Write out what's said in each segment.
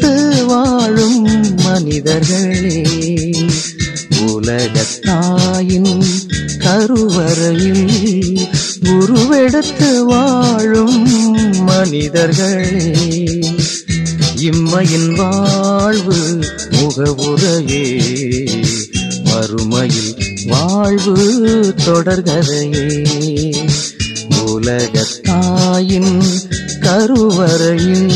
உருவெடுத்து வாழும் மனிதர்களே உலகத்தாயின் கருவறையில் உருவெடுத்து வாழும் மனிதர்களே இம்மையின் வாழ்வு முகவுரையே மறுமையில் வாழ்வு தொடர்கதையே உலகத்தாயின் கருவறையில்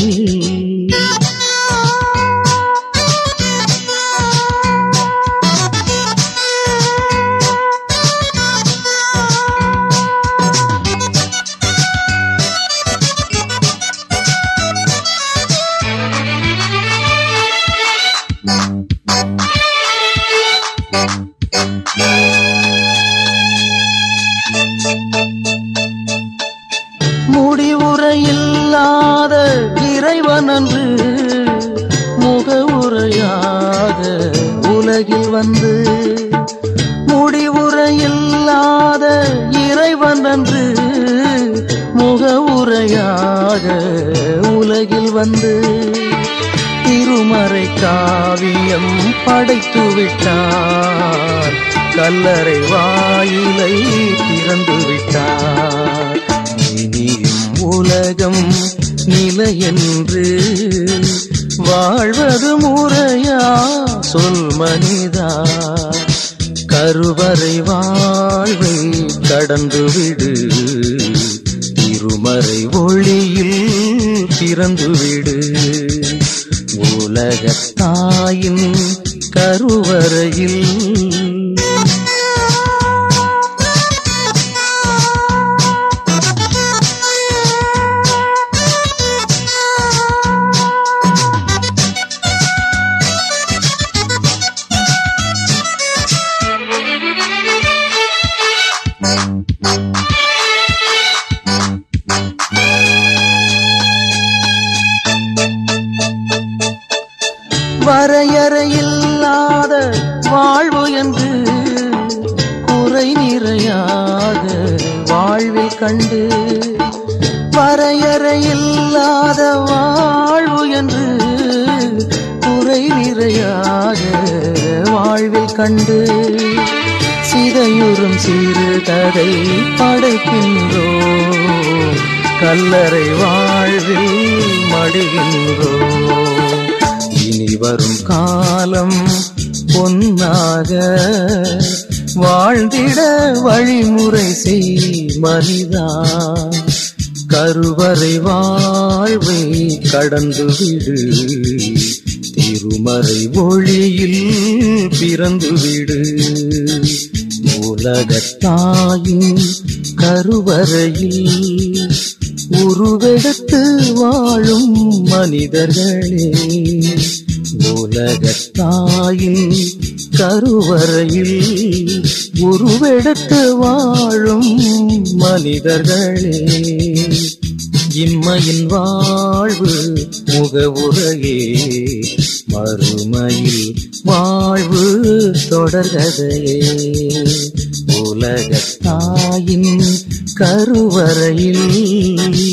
முடிவுரையில்லாத இறைவனன்று முகவுரையாக உலகில் வந்து முடிவுரையில்லாத இறைவனன்று முகவுரையாக உலகில் வந்து திருமறை காவியம் படைத்து விட்டார் கல்லறை வாயிலை திறந்து விட்டார் இனியும் உலகம் நிலையென்று வாழ்வது முறையா சொல் மனிதா கருவறை வாழ்வை கடந்து விடு திருமறை ஒளியில் பிறந்து விடு உலகத்தாயின் கருவறையில் வரையறையில்லாத வாழ்வு என்று குறை நிறையாக வாழ்வில் கண்டு வரையறையில்லாத வாழ்வு என்று குறை நிறையாக வாழ்வில் கண்டு சிதையுறும் சிறு கதை படைக்கின்றோம் கல்லறை வாழ்வில் மடிகின்றோம் இனி வரும் காலம் பொன்னாக வாழ்ந்திட வழிமுறை செய் மனிதா கருவறை வாழ்வை கடந்து விடு திருமறை ஒளியில் பிறந்து விடு உலகத்தாயின் கருவறையில் உருவெடுத்து வாழும் மனிதர்களே உலகத்தாயின் கருவறையில் உருவெடுத்து வாழும் மனிதர்களே இம்மையின் வாழ்வு முகவுரையே மறுமையில் வாழ்வு தொடர்கதையே உலகத்தாயின் கருவறையில்